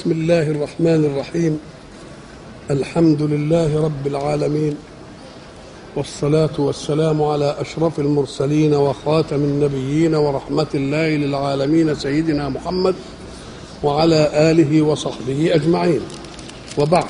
بسم الله الرحمن الرحيم الحمد لله رب العالمين والصلاة والسلام على أشرف المرسلين وخاتم النبيين ورحمة الله للعالمين سيدنا محمد وعلى آله وصحبه أجمعين وبعد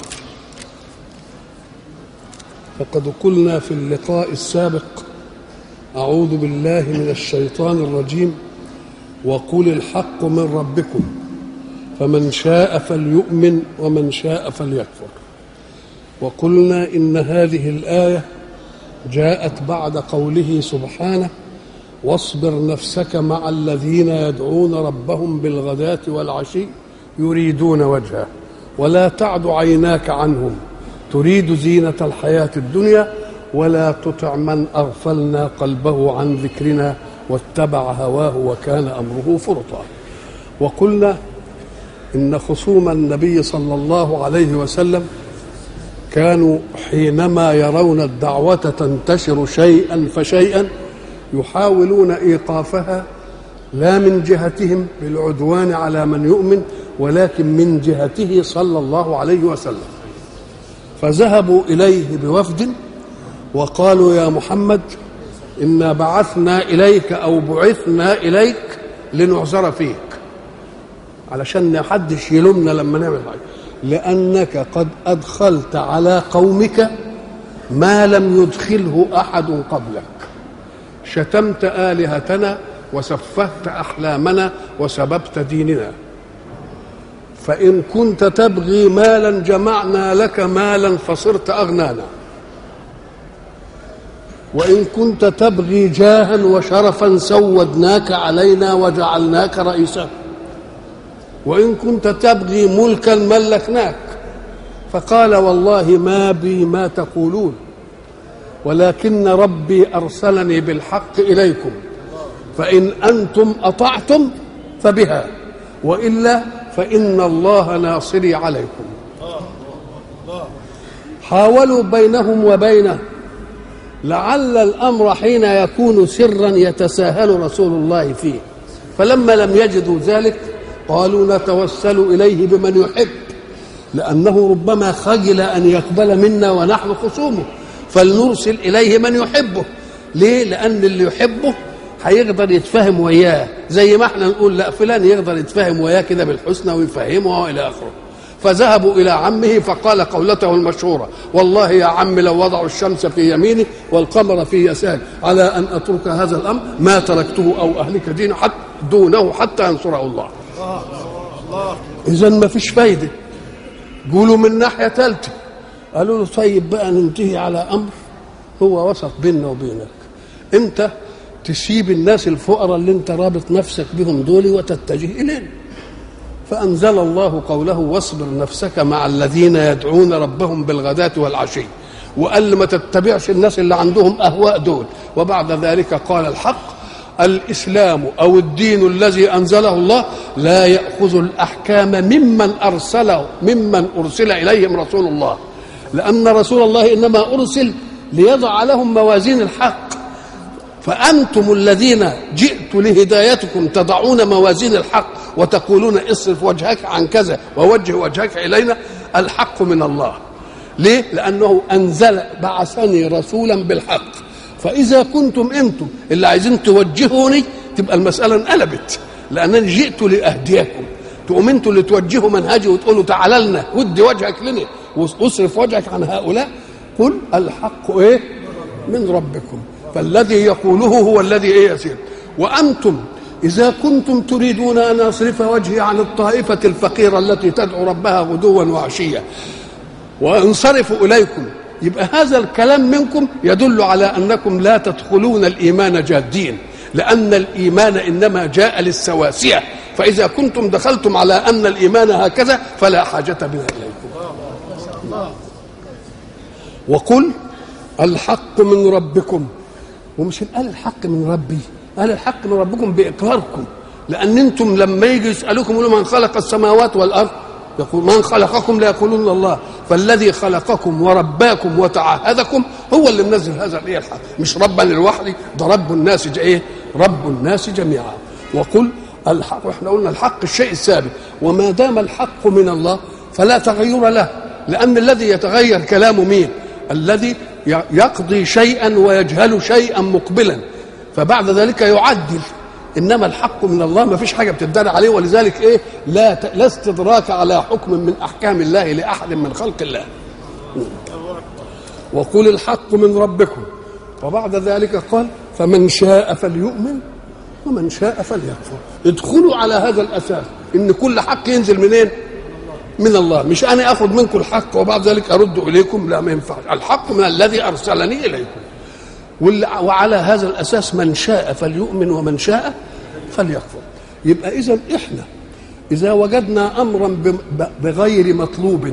فقد قلنا في اللقاء السابق أعوذ بالله من الشيطان الرجيم وقل الحق من ربكم فمن شاء فليؤمن ومن شاء فليكفر وقلنا إن هذه الآية جاءت بعد قوله سبحانه واصبر نفسك مع الذين يدعون ربهم بالغداة والعشي يريدون وجهه ولا تعد عيناك عنهم تريد زينة الحياة الدنيا ولا تطع من أغفلنا قلبه عن ذكرنا واتبع هواه وكان أمره فرطا وقلنا إن خصوم النبي صلى الله عليه وسلم كانوا حينما يرون الدعوة تنتشر شيئا فشيئا يحاولون إيقافها لا من جهتهم بالعدوان على من يؤمن ولكن من جهته صلى الله عليه وسلم فذهبوا إليه بوفد وقالوا يا محمد إنا بعثنا إليك أو بعثنا إليك لنعذر فيك علشان ما حدش يلومنا لما نعمل حاجة لأنك قد أدخلت على قومك ما لم يدخله أحد قبلك شتمت آلهتنا وسفهت أحلامنا وسببت ديننا فإن كنت تبغي مالا جمعنا لك مالا فصرت أغنانا وإن كنت تبغي جاها وشرفا سودناك علينا وجعلناك رئيسا وإن كنت تبغي ملكا ملكناك فقال والله ما بي ما تقولون ولكن ربي أرسلني بالحق إليكم فإن أنتم أطعتم فبها وإلا فإن الله ناصري عليكم حاولوا بينهم وبينه لعل الأمر حين يكون سرا يتساهل رسول الله فيه فلما لم يجدوا ذلك قالوا نتوسل إليه بمن يحب لأنه ربما خجل أن يقبل منا ونحن خصومه فلنرسل إليه من يحبه ليه؟ لأن اللي يحبه هيقدر يتفاهم وياه زي ما احنا نقول لا فلان يقدر يتفاهم وياه كده بالحسنى ويفهمه والى اخره فذهبوا الى عمه فقال قولته المشهوره والله يا عم لو وضعوا الشمس في يميني والقمر في يساري على ان اترك هذا الامر ما تركته او اهلك دين حتى دونه حتى ينصره الله اذا ما فيش فايده قولوا من ناحيه ثالثه قالوا له طيب بقى ننتهي على امر هو وسط بيننا وبينك انت تسيب الناس الفقراء اللي انت رابط نفسك بهم دول وتتجه اليهم فانزل الله قوله واصبر نفسك مع الذين يدعون ربهم بالغداة والعشي وقال ما تتبعش الناس اللي عندهم اهواء دول وبعد ذلك قال الحق الاسلام او الدين الذي انزله الله لا ياخذ الاحكام ممن ارسله ممن ارسل اليهم رسول الله لان رسول الله انما ارسل ليضع لهم موازين الحق فأنتم الذين جئت لهدايتكم تضعون موازين الحق وتقولون اصرف وجهك عن كذا ووجه وجهك إلينا الحق من الله ليه؟ لأنه أنزل بعثني رسولا بالحق فإذا كنتم أنتم اللي عايزين توجهوني تبقى المسألة انقلبت لأنني جئت لأهديكم تقوم انتوا اللي توجهوا منهجي وتقولوا تعالى لنا ودي وجهك لنا واصرف وجهك عن هؤلاء قل الحق ايه من ربكم فالذي يقوله هو الذي ايه يسير وانتم اذا كنتم تريدون ان اصرف وجهي عن الطائفه الفقيره التي تدعو ربها غدوا وعشيا وانصرف اليكم يبقى هذا الكلام منكم يدل على انكم لا تدخلون الايمان جادين لان الايمان انما جاء للسواسيه فاذا كنتم دخلتم على ان الايمان هكذا فلا حاجه بنا اليكم وقل الحق من ربكم ومش قال الحق من ربي قال الحق من ربكم باقراركم لان انتم لما يجي يسالوكم يقولوا من خلق السماوات والارض يقول من خلقكم لا يقولون الله فالذي خلقكم ورباكم وتعهدكم هو اللي منزل هذا الايه الحق مش ربا لوحدي ده رب الناس ايه رب الناس جميعا وقل الحق احنا قلنا الحق الشيء الثابت وما دام الحق من الله فلا تغير له لان الذي يتغير كلام مين الذي يقضي شيئا ويجهل شيئا مقبلا فبعد ذلك يعدل انما الحق من الله ما فيش حاجه بتدار عليه ولذلك ايه لا ت... لا استدراك على حكم من احكام الله لاحد من خلق الله وقل الحق من ربكم وبعد ذلك قال فمن شاء فليؤمن ومن شاء فليكفر ادخلوا على هذا الاساس ان كل حق ينزل منين من الله مش انا اخذ منكم الحق وبعد ذلك ارد اليكم لا ما ينفعش الحق من الذي ارسلني اليكم وعلى هذا الاساس من شاء فليؤمن ومن شاء فليكفر يبقى اذا احنا اذا وجدنا امرا بغير مطلوب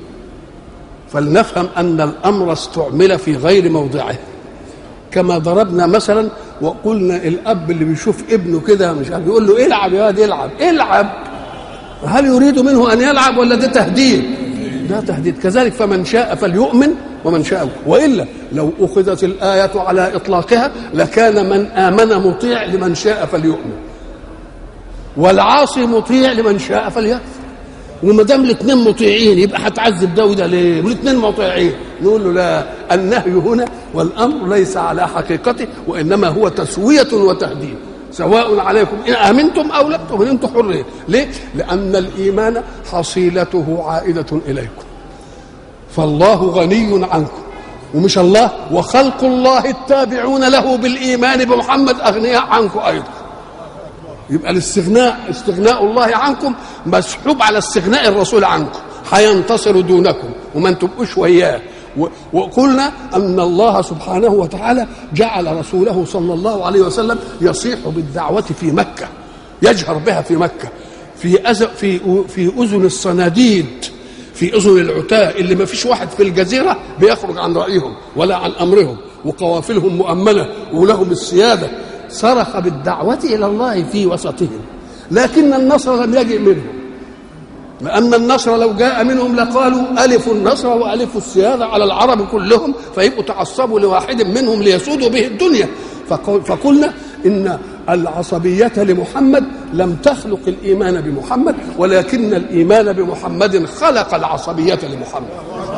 فلنفهم ان الامر استعمل في غير موضعه كما ضربنا مثلا وقلنا الاب اللي بيشوف ابنه كده مش عارف يقول له العب يا واد العب العب هل يريد منه ان يلعب ولا ده تهديد ده تهديد كذلك فمن شاء فليؤمن ومن شاء والا لو اخذت الايه على اطلاقها لكان من امن مطيع لمن شاء فليؤمن والعاصي مطيع لمن شاء فليكفر وما دام الاثنين مطيعين يبقى هتعذب ده وده ليه؟ والاثنين مطيعين نقول له لا النهي هنا والامر ليس على حقيقته وانما هو تسويه وتهديد سواء عليكم ان امنتم او لم تؤمنوا انتم حرين ليه؟ لان الايمان حصيلته عائده اليكم فالله غني عنكم ومش الله وخلق الله التابعون له بالايمان بمحمد اغنياء عنكم ايضا يبقى الاستغناء استغناء الله عنكم مسحوب على استغناء الرسول عنكم هينتصر دونكم وما تبقوش وياه وقلنا ان الله سبحانه وتعالى جعل رسوله صلى الله عليه وسلم يصيح بالدعوه في مكه يجهر بها في مكه في أز... في في اذن الصناديد في اذن العتاة اللي ما فيش واحد في الجزيره بيخرج عن رايهم ولا عن امرهم وقوافلهم مؤمنه ولهم السياده صرخ بالدعوة إلى الله في وسطهم لكن النصر لم يجئ منهم لأن النصر لو جاء منهم لقالوا ألف النصر وألف السيادة على العرب كلهم فيبقوا تعصبوا لواحد منهم ليسودوا به الدنيا فقلنا إن العصبية لمحمد لم تخلق الإيمان بمحمد ولكن الإيمان بمحمد خلق العصبية لمحمد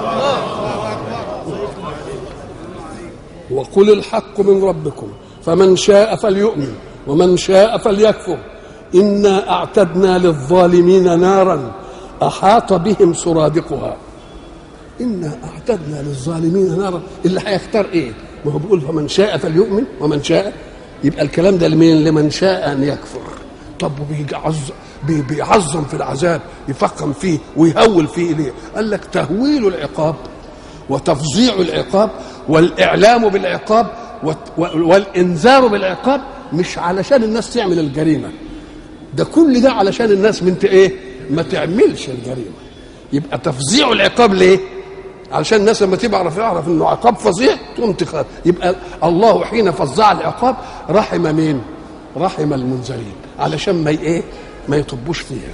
وقل الحق من ربكم فمن شاء فليؤمن ومن شاء فليكفر انا اعتدنا للظالمين نارا احاط بهم سرادقها انا اعتدنا للظالمين نارا اللي هيختار ايه ما هو بيقول فمن شاء فليؤمن ومن شاء يبقى الكلام ده لمين لمن شاء ان يكفر طب وبيعظم بيعظم في العذاب يفخم فيه ويهول فيه ليه قال لك تهويل العقاب وتفظيع العقاب والاعلام بالعقاب والانذار بالعقاب مش علشان الناس تعمل الجريمه ده كل ده علشان الناس من ايه ما تعملش الجريمه يبقى تفظيع العقاب ليه علشان الناس لما تبقى يعرف انه عقاب فظيع تقوم تخاف يبقى الله حين فظع العقاب رحم مين رحم المنذرين علشان ما ايه ما يطبوش فيها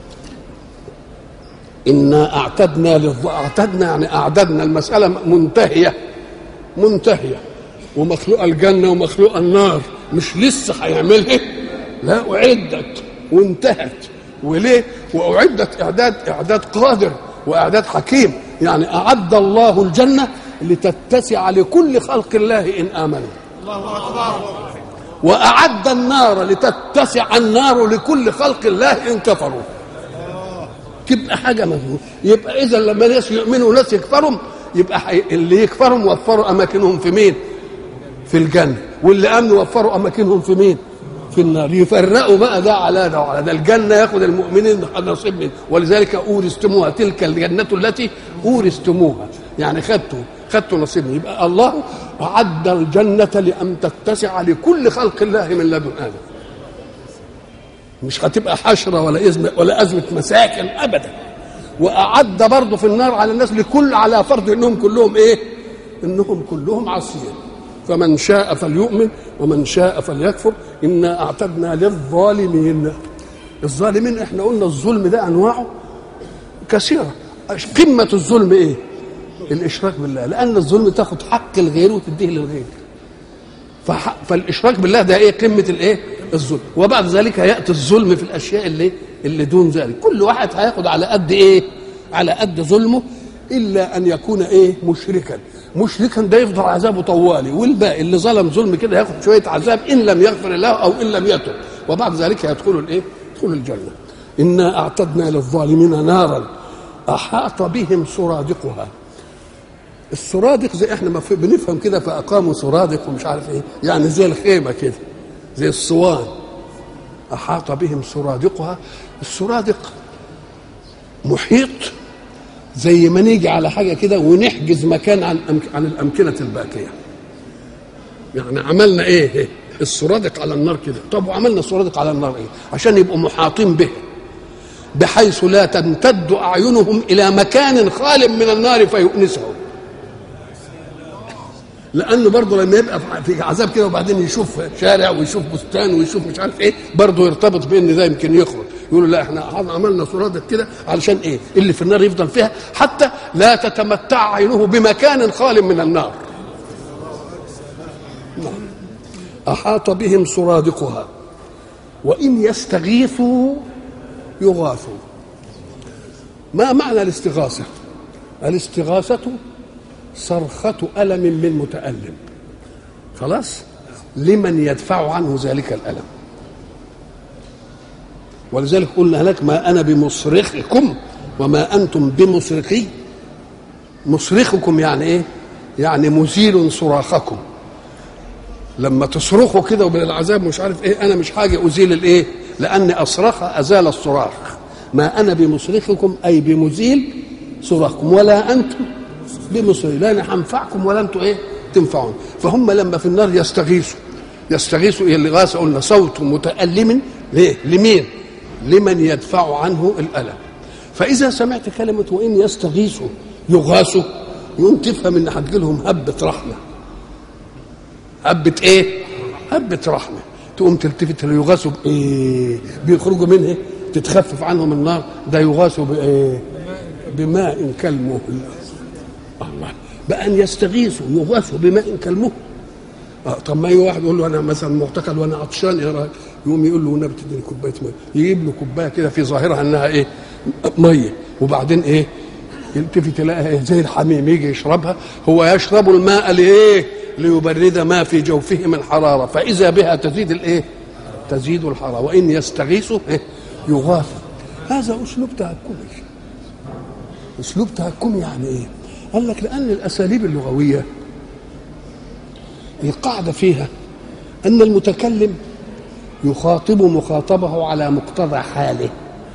إنا أعتدنا للظ... أعتدنا يعني أعددنا المسألة منتهية منتهية ومخلوق الجنة ومخلوق النار مش لسه هيعملها لا أعدت وانتهت وليه؟ وأعدت إعداد إعداد قادر وإعداد حكيم يعني أعد الله الجنة لتتسع لكل خلق الله إن آمنوا الله أكبر وأعد النار لتتسع النار لكل خلق الله إن كفروا تبقى حاجة مفهوم يبقى إذا لما ناس يؤمنوا وناس يكفروا يبقى حي... اللي يكفروا وفروا أماكنهم في مين؟ في الجنة واللي آمنوا وفروا أماكنهم في مين؟ في النار يفرقوا بقى ده على ده وعلى ده الجنة ياخد المؤمنين نصيب منه ولذلك أورثتموها تلك الجنة التي أورثتموها يعني خدتوا خدتوا نصيب يبقى الله أعد الجنة لأن تتسع لكل خلق الله من لدن آدم مش هتبقى حشره ولا ازمه ولا ازمه مساكن ابدا واعد برضه في النار على الناس لكل على فرض انهم كلهم ايه؟ انهم كلهم عاصيين فمن شاء فليؤمن ومن شاء فليكفر انا اعتدنا للظالمين الظالمين احنا قلنا الظلم ده انواعه كثيره قمه الظلم ايه؟ الاشراك بالله لان الظلم تاخد حق الغير وتديه للغير فالاشراك بالله ده ايه قمه الايه؟ الظلم وبعد ذلك ياتي الظلم في الاشياء اللي اللي دون ذلك كل واحد هياخد على قد ايه على قد ظلمه الا ان يكون ايه مشركا مشركا ده يفضل عذابه طوالي والباقي اللي ظلم ظلم كده ياخد شويه عذاب ان لم يغفر الله او ان لم يتب وبعد ذلك يدخلوا الايه يدخلوا الجنه انا اعتدنا للظالمين نارا احاط بهم سرادقها السرادق زي احنا ما في- بنفهم كده فاقاموا سرادق ومش عارف ايه يعني زي الخيمه كده زي الصوان احاط بهم سرادقها السرادق محيط زي ما نيجي على حاجه كده ونحجز مكان عن أمك- عن الامكنه الباقيه يعني عملنا ايه إيه؟ السرادق على النار كده طب وعملنا السرادق على النار ايه عشان يبقوا محاطين به بحيث لا تمتد اعينهم الى مكان خال من النار فيؤنسهم لانه برضه لما يبقى في عذاب كده وبعدين يشوف شارع ويشوف بستان ويشوف مش عارف ايه برضه يرتبط بان ده يمكن يخرج يقولوا لا احنا عملنا سرادق كده علشان ايه اللي في النار يفضل فيها حتى لا تتمتع عينه بمكان خال من النار نعم. احاط بهم سرادقها وان يستغيثوا يغاثوا ما معنى الاستغاثه الاستغاثه صرخة ألم من متألم خلاص لمن يدفع عنه ذلك الألم ولذلك قلنا لك ما أنا بمصرخكم وما أنتم بمصرخي مصرخكم يعني إيه يعني مزيل صراخكم لما تصرخوا كده ومن العذاب مش عارف ايه انا مش حاجه ازيل الايه لاني اصرخ ازال الصراخ ما انا بمصرخكم اي بمزيل صراخكم ولا انتم بمصري لا انا هنفعكم ولا انتم ايه تنفعون فهم لما في النار يستغيثوا يستغيثوا الى الاغاثه قلنا صوت متالم ليه لمين لمن يدفع عنه الالم فاذا سمعت كلمه وان يستغيثوا يغاثوا يقوم تفهم ان هتجي لهم هبه رحمه هبه ايه هبه رحمه تقوم تلتفت يغاثوا بايه بيخرجوا منه تتخفف عنهم النار ده يغاثوا بايه بماء كالمهل الله بأن يستغيثوا يغاثوا بماء كالمهل آه طب ما يجي واحد يقول له انا مثلا معتقل وانا عطشان يا راجل يقوم يقول له والنبي تديني كوبايه ميه يجيب له كوبايه كده في ظاهرها انها ايه ميه وبعدين ايه يلتفت يلاقيها إيه؟ زي الحميم يجي يشربها هو يشرب الماء لايه ليبرد ما في جوفه من حراره فاذا بها تزيد الايه تزيد الحراره وان يستغيثوا إيه؟ يغاثوا هذا اسلوب تهكمي اسلوب تهكمي يعني ايه قال لك لان الاساليب اللغويه القاعده فيها ان المتكلم يخاطب مخاطبه على مقتضى حاله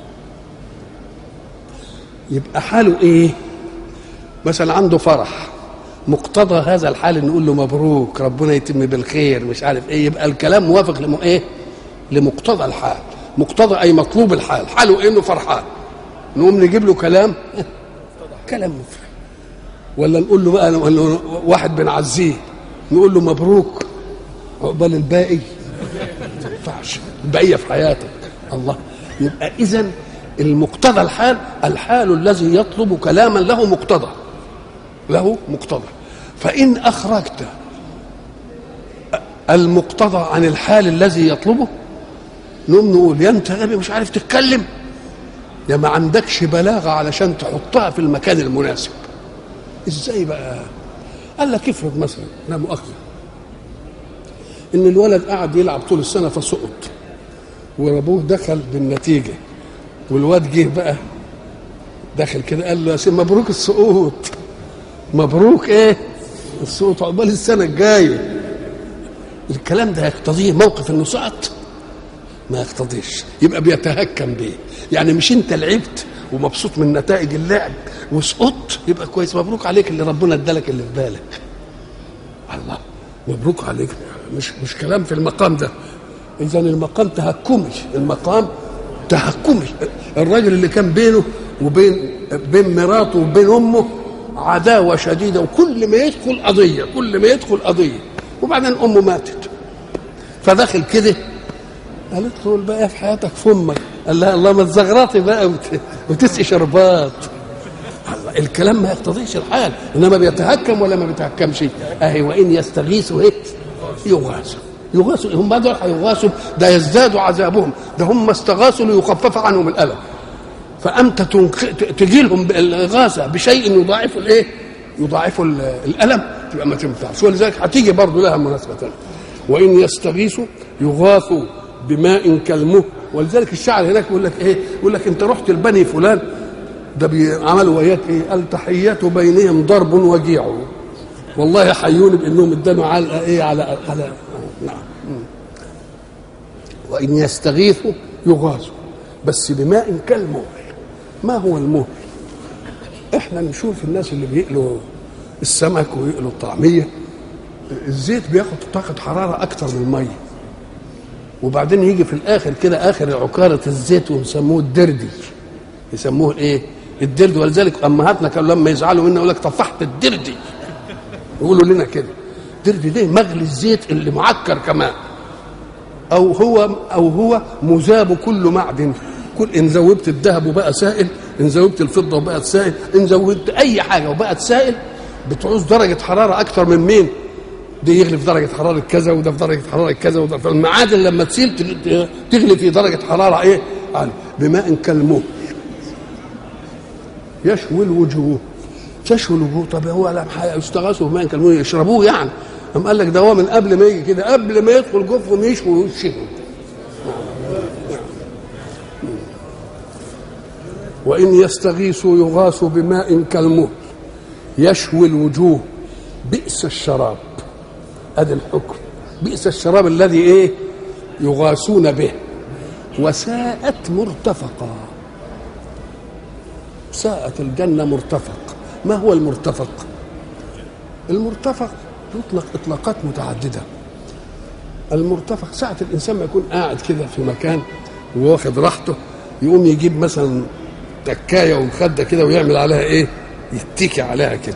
يبقى حاله ايه مثلا عنده فرح مقتضى هذا الحال نقول له مبروك ربنا يتم بالخير مش عارف ايه يبقى الكلام موافق لم ايه لمقتضى الحال مقتضى اي مطلوب الحال حاله إيه انه فرحان نقوم نجيب له كلام كلام مفرح ولا نقول له بقى ولا واحد بنعزيه نقول له مبروك عقبال الباقي ما ينفعش البقيه في حياتك الله يبقى اذا المقتضى الحال الحال الذي يطلب كلاما له مقتضى له مقتضى فان اخرجت المقتضى عن الحال الذي يطلبه نقوم نقول يا انت غبي مش عارف تتكلم يا ما عندكش بلاغه علشان تحطها في المكان المناسب ازاي بقى قال لك افرض مثلا لا مؤاخذه ان الولد قعد يلعب طول السنه فسقط وابوه دخل بالنتيجه والواد جه بقى داخل كده قال له يا سيدي مبروك السقوط مبروك ايه السقوط عقبال السنه الجايه الكلام ده يقتضيه موقف انه سقط ما يقتضيش يبقى بيتهكم بيه يعني مش انت لعبت ومبسوط من نتائج اللعب وسقطت يبقى كويس مبروك عليك اللي ربنا ادالك اللي في بالك الله مبروك عليك مش مش كلام في المقام ده اذا المقام تهكمي المقام تهكمي الراجل اللي كان بينه وبين بين مراته وبين امه عداوه شديده وكل ما يدخل قضيه كل ما يدخل قضيه وبعدين امه ماتت فدخل كده قالت له الباقي في حياتك فمك قال لها الله ما تزغرطي بقى وت... وتسقي شربات الله الكلام ما يقتضيش الحال انما بيتهكم ولا ما بيتهكمش اهي وان يستغيثوا ايه يغاثوا يغاثوا هم دول هيغاثوا ده يزداد عذابهم ده هم استغاثوا ليخفف عنهم الالم فانت تجي لهم بالاغاثه بشيء يضاعف الايه؟ يضاعف الالم تبقى ما تنفعش ولذلك هتيجي برضه لها مناسبه ثانيه وان يستغيثوا يغاثوا بماء كالمهل ولذلك الشاعر هناك يقول لك ايه؟ يقول لك انت رحت لبني فلان ده عملوا ويات ايه؟ التحيات بينهم ضرب وجيع والله يحيوني بانهم ادانوا علقه ايه على على نعم وان يستغيثوا يغاثوا بس بماء كالمهل ما هو المهل؟ احنا نشوف الناس اللي بيقلوا السمك ويقلوا الطعميه الزيت بياخد طاقه حراره اكتر من الميه وبعدين يجي في الاخر كده اخر عكاره الزيت ويسموه الدردي يسموه الايه؟ الدرد ولذلك امهاتنا كانوا لما يزعلوا منا يقول لك طفحت الدردي يقولوا لنا كده الدردي ده مغلي الزيت اللي معكر كمان او هو او هو مذاب كل معدن كل ان زودت الذهب وبقى سائل ان زودت الفضه وبقت سائل ان زودت اي حاجه وبقت سائل بتعوز درجه حراره اكتر من مين ده يغلي في درجه حراره كذا وده في درجه حراره كذا وده فالمعادن لما تسيل تغلي في درجه حراره ايه عالية بماء كالمهل يشوي الوجوه تشوي الوجوه طب هو لا يستغاثوا بماء كالمهل يشربوه يعني أم قال لك ده هو من قبل ما يجي كده قبل ما يدخل جوفهم يشوي وشهم وإن يستغيثوا يغاثوا بماء كالمهل يشوي الوجوه بئس الشراب ادي الحكم بئس الشراب الذي ايه يغاثون به وساءت مرتفقا ساءت الجنه مرتفق ما هو المرتفق المرتفق يطلق اطلاقات متعدده المرتفق ساعة الإنسان ما يكون قاعد كده في مكان وواخد راحته يقوم يجيب مثلا تكاية ومخدة كده ويعمل عليها إيه؟ يتكي عليها كده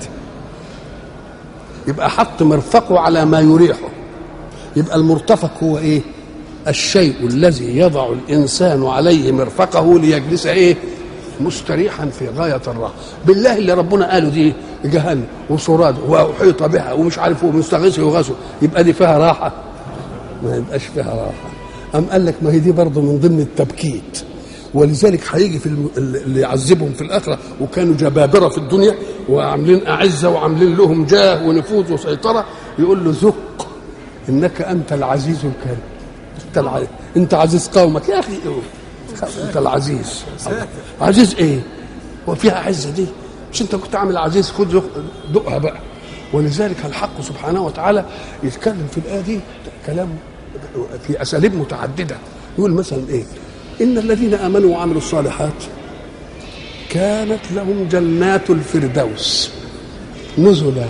يبقى حط مرفقه على ما يريحه يبقى المرتفق هو ايه الشيء الذي يضع الانسان عليه مرفقه ليجلس ايه مستريحا في غايه الراحه بالله اللي ربنا قاله دي جهنم وصراد واحيط بها ومش عارف هو مستغيث يغاثه يبقى دي فيها راحه ما يبقاش فيها راحه أم قال لك ما هي دي برضه من ضمن التبكيت ولذلك هيجي في الم... اللي يعذبهم في الاخره وكانوا جبابره في الدنيا وعاملين اعزه وعاملين لهم جاه ونفوذ وسيطره يقول له ذق انك انت العزيز الكريم انت الع... انت عزيز قومك يا اخي انت العزيز عزيز ايه؟ وفيها عزه دي مش انت كنت عامل عزيز خد دقها بقى ولذلك الحق سبحانه وتعالى يتكلم في الايه دي كلام في اساليب متعدده يقول مثلا ايه؟ إن الذين آمنوا وعملوا الصالحات كانت لهم جنات الفردوس نزلا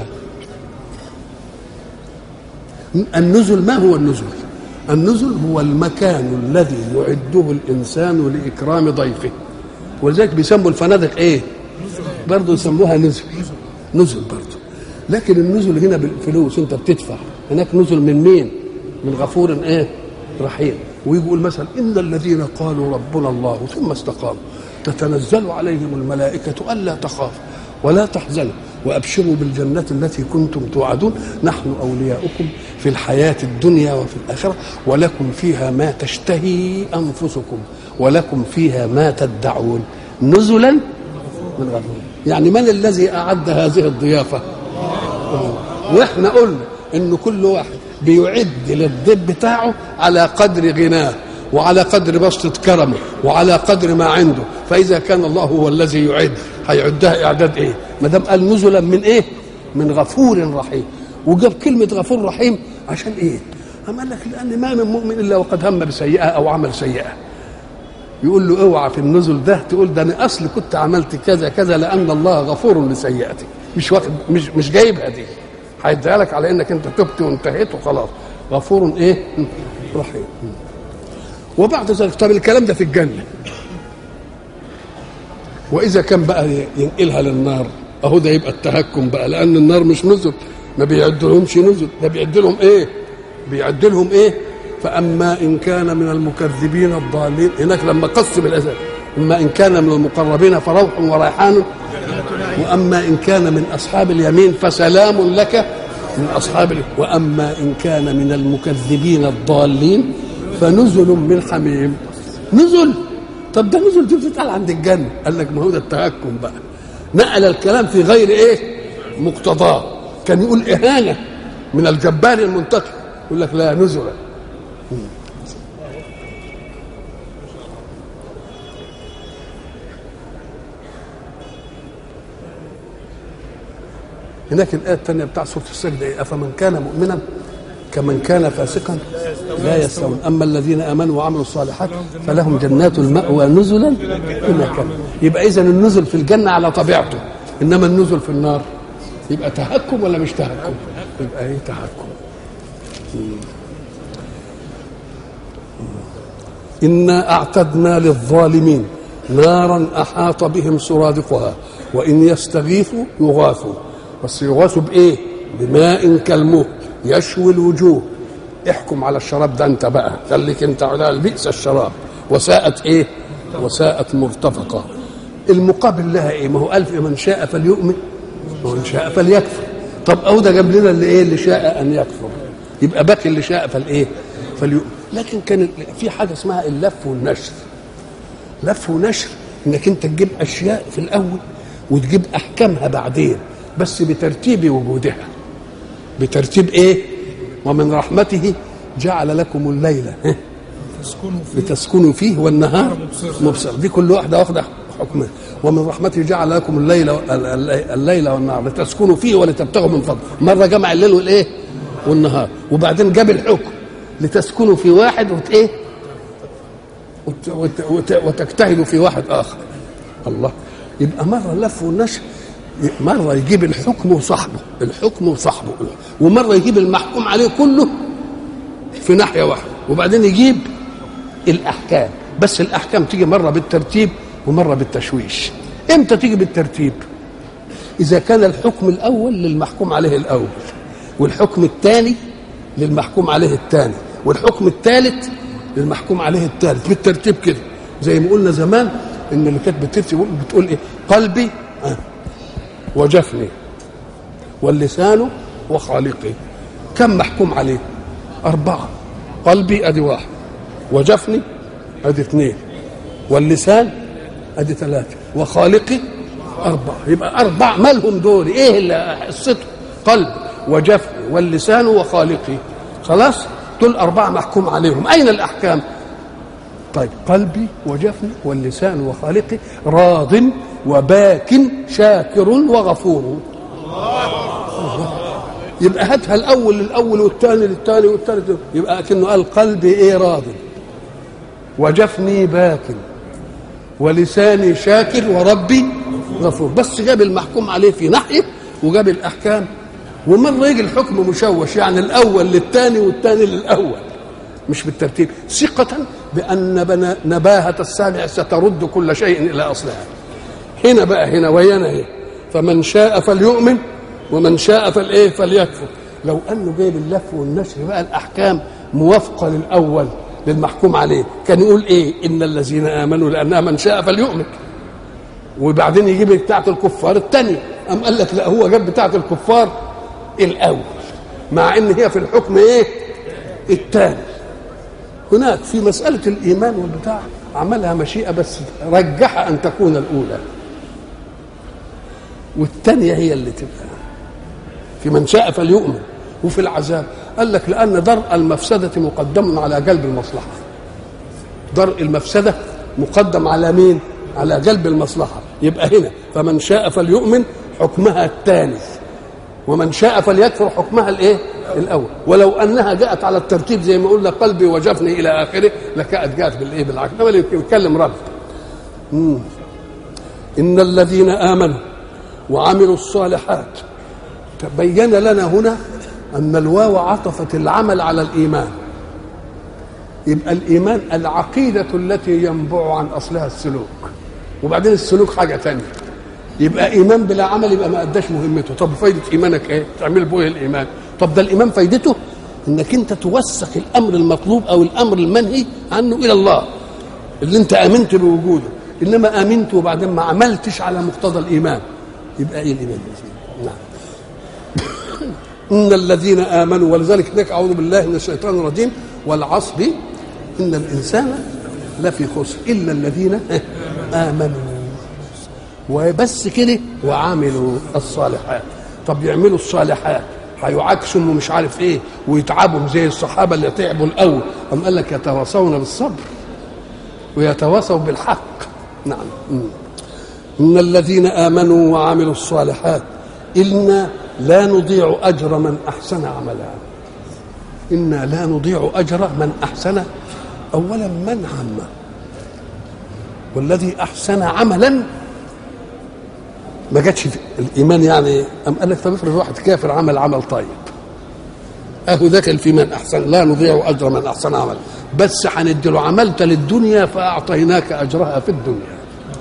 النزل ما هو النزل النزل هو المكان الذي يعده الإنسان لإكرام ضيفه ولذلك بيسموا الفنادق إيه برضه يسموها نزل نزل برضه لكن النزل هنا بالفلوس انت بتدفع هناك نزل من مين من غفور ايه رحيم ويقول مثلا ان الذين قالوا ربنا الله ثم استقاموا تتنزل عليهم الملائكه الا تخافوا ولا تحزنوا وابشروا بالجنه التي كنتم توعدون نحن اولياؤكم في الحياه الدنيا وفي الاخره ولكم فيها ما تشتهي انفسكم ولكم فيها ما تدعون نزلا من غفور يعني من الذي اعد هذه الضيافه واحنا قلنا ان كل واحد بيعد للضيف بتاعه على قدر غناه وعلى قدر بسطة كرمه وعلى قدر ما عنده فإذا كان الله هو الذي يعد هيعدها إعداد إيه ما دام قال نزلا من إيه من غفور رحيم وجاب كلمة غفور رحيم عشان إيه أم قال لك لأن ما من مؤمن إلا وقد هم بسيئة أو عمل سيئة يقول له اوعى في النزل ده تقول ده انا اصل كنت عملت كذا كذا لان الله غفور لسيئتك مش واخد مش مش جايبها دي هيديها لك على انك انت تبت وانتهيت وخلاص غفور ايه رحيم وبعد ذلك طب الكلام ده في الجنه واذا كان بقى ينقلها للنار اهو ده يبقى التهكم بقى لان النار مش نزل ما بيعدلهمش نزل ده بيعدلهم ايه بيعدلهم ايه فاما ان كان من المكذبين الضالين هناك لما قسم الازل اما ان كان من المقربين فروح وريحان واما ان كان من اصحاب اليمين فسلام لك من اصحاب ال- واما ان كان من المكذبين الضالين فنزل من حميم نزل طب ده نزل دي بتتقال عند الجنه قال لك ما هو ده التهكم بقى نقل الكلام في غير ايه مقتضاه كان يقول اهانه من الجبار المنتقم يقول لك لا نزل هناك الآية الثانية بتاع سورة السجدة إيه؟ أفمن كان مؤمنا كمن كان فاسقا لا يستوون أما الذين آمنوا وعملوا الصالحات فلهم جنات المأوى نزلا بما كان يبقى إذا النزل في الجنة على طبيعته إنما النزل في النار يبقى تهكم ولا مش تهكم؟ يبقى إيه تهكم إنا أعتدنا للظالمين نارا أحاط بهم سرادقها وإن يستغيثوا يغاثوا بس يغاثوا بإيه؟ بماء كالمهل يشوي الوجوه احكم على الشراب ده انت بقى خليك انت على بئس الشراب وساءت ايه وساءت مرتفقه المقابل لها ايه ما هو الف من شاء فليؤمن ومن شاء فليكفر طب او ده جاب لنا اللي ايه اللي شاء ان يكفر يبقى باقي اللي شاء فالايه فليؤمن لكن كان في حاجه اسمها اللف والنشر لف ونشر انك انت تجيب اشياء في الاول وتجيب احكامها بعدين بس بترتيب وجودها بترتيب ايه ومن رحمته جعل لكم الليل لتسكنوا فيه والنهار مبصر دي كل واحده واخده حكمها ومن رحمته جعل لكم الليل الليل والنهار لتسكنوا فيه ولتبتغوا من فضله مره جمع الليل والايه والنهار وبعدين جاب الحكم لتسكنوا في واحد وت ايه وت وت وت وتجتهدوا في واحد اخر الله يبقى مره اللف والنشر مرة يجيب الحكم وصاحبه الحكم وصاحبه ومرة يجيب المحكوم عليه كله في ناحية واحدة وبعدين يجيب الأحكام بس الأحكام تيجي مرة بالترتيب ومرة بالتشويش امتى تيجي بالترتيب إذا كان الحكم الأول للمحكوم عليه الأول والحكم الثاني للمحكوم عليه الثاني والحكم الثالث للمحكوم عليه الثالث بالترتيب كده زي ما قلنا زمان ان اللي كانت بترتب بتقول ايه قلبي آه وجفني واللسان وخالقي كم محكوم عليه أربعة قلبي أدي واحد وجفني أدي اثنين واللسان أدي ثلاثة وخالقي أربعة يبقى أربع مالهم دول إيه اللي حصته قلب وجفني واللسان وخالقي خلاص دول أربعة محكوم عليهم أين الأحكام طيب قلبي وجفني واللسان وخالقي راض وباك شاكر وغفور يبقى هاتها الاول للاول والثاني للثاني والثالث يبقى اكنه قال قلبي ايه راض وجفني باك ولساني شاكر وربي غفور بس جاب المحكوم عليه في ناحيه وجاب الاحكام ومره يجي الحكم مشوش يعني الاول للثاني والثاني للاول مش بالترتيب ثقة بأن نباهة السامع سترد كل شيء إلى أصلها هنا بقى هنا ويانا ايه فمن شاء فليؤمن ومن شاء فالايه فليكفر لو انه جايب اللف والنشر بقى الاحكام موافقه للاول للمحكوم عليه كان يقول ايه ان الذين امنوا لانها من شاء فليؤمن وبعدين يجيب بتاعه الكفار الثانيه ام قال لك لا هو جاب بتاعه الكفار الاول مع ان هي في الحكم ايه الثاني هناك في مساله الايمان والبتاع عملها مشيئه بس رجح ان تكون الاولى والثانية هي اللي تبقى في من شاء فليؤمن وفي العذاب قال لك لأن درء المفسدة مقدم على جلب المصلحة درء المفسدة مقدم على مين؟ على جلب المصلحة يبقى هنا فمن شاء فليؤمن حكمها الثاني ومن شاء فليكفر حكمها الايه؟ الاول ولو انها جاءت على الترتيب زي ما قلنا قلبي وجفني الى اخره لكانت جاءت بالايه؟ بالعكس انما اللي يتكلم رب مم. ان الذين امنوا وعملوا الصالحات تبين لنا هنا ان الواو عطفت العمل على الايمان يبقى الايمان العقيده التي ينبع عن اصلها السلوك وبعدين السلوك حاجه تانية يبقى ايمان بلا عمل يبقى ما اداش مهمته طب فايده ايمانك ايه تعمل به الايمان طب ده الايمان فايدته انك انت توثق الامر المطلوب او الامر المنهي عنه الى الله اللي انت امنت بوجوده انما امنت وبعدين ما عملتش على مقتضى الايمان يبقى ايه الايمان نعم ان الذين امنوا ولذلك هناك اعوذ بالله من الشيطان الرجيم والعصر ان الانسان لفي خسر الا الذين امنوا وبس كده وعملوا الصالحات طب يعملوا الصالحات هيعكسوا ومش عارف ايه ويتعبوا زي الصحابه اللي تعبوا الاول قام قال لك يتواصون بالصبر ويتواصوا بالحق نعم مم. ان الذين امنوا وعملوا الصالحات انا لا نضيع اجر من احسن عملا انا لا نضيع اجر من احسن اولا من عم والذي احسن عملا ما جاتش في الايمان يعني ام قال لك طب افرض واحد كافر عمل عمل طيب اهو ذاك في من احسن لا نضيع اجر من احسن عمل بس هندي له عملت للدنيا فاعطيناك اجرها في الدنيا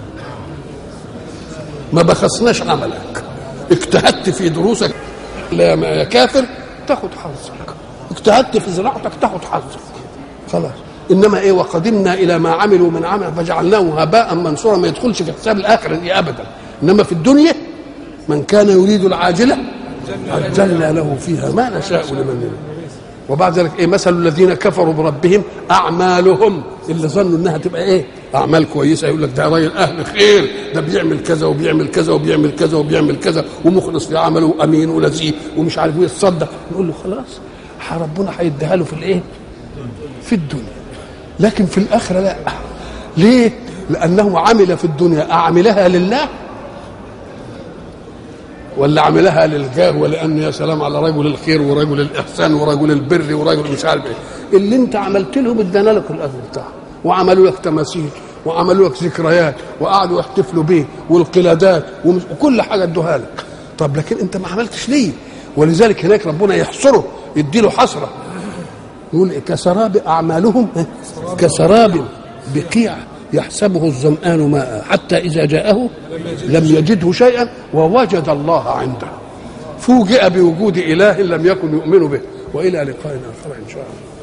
ما بخسناش عملك اجتهدت في دروسك لا يا كافر تاخد حظك اجتهدت في زراعتك تاخد حظك خلاص انما ايه وقدمنا الى ما عملوا من عمل فجعلناه هباء منصورا ما يدخلش في حساب الاخره دي ابدا انما في الدنيا من كان يريد العاجله عجلنا له فيها ما نشاء لمن يريد وبعد ذلك ايه مثل الذين كفروا بربهم اعمالهم اللي ظنوا انها تبقى ايه اعمال كويسه يقول لك ده راجل اهل خير ده بيعمل كذا وبيعمل كذا وبيعمل كذا وبيعمل كذا ومخلص في عمله وامين ولذيذ ومش عارف ايه يتصدق نقول له خلاص ربنا هيديها له في الايه في الدنيا لكن في الاخره لا ليه لانه عمل في الدنيا اعملها لله ولا عملها للجاه ولان يا سلام على رجل الخير ورجل الاحسان ورجل البر ورجل مش عارف ايه اللي انت عملت لهم ادانا لك الاجر بتاعهم وعملوا لك تماثيل وعملوا لك ذكريات وقعدوا يحتفلوا بيه والقلادات وكل حاجه ادوها لك طب لكن انت ما عملتش ليه ولذلك هناك ربنا يحصره يديله حسره يقول كسراب اعمالهم كسراب بقيع يحسبه الظمآن ماء حتى إذا جاءه لم يجده شيئا ووجد الله عنده فوجئ بوجود إله لم يكن يؤمن به وإلى لقاء آخر إن شاء الله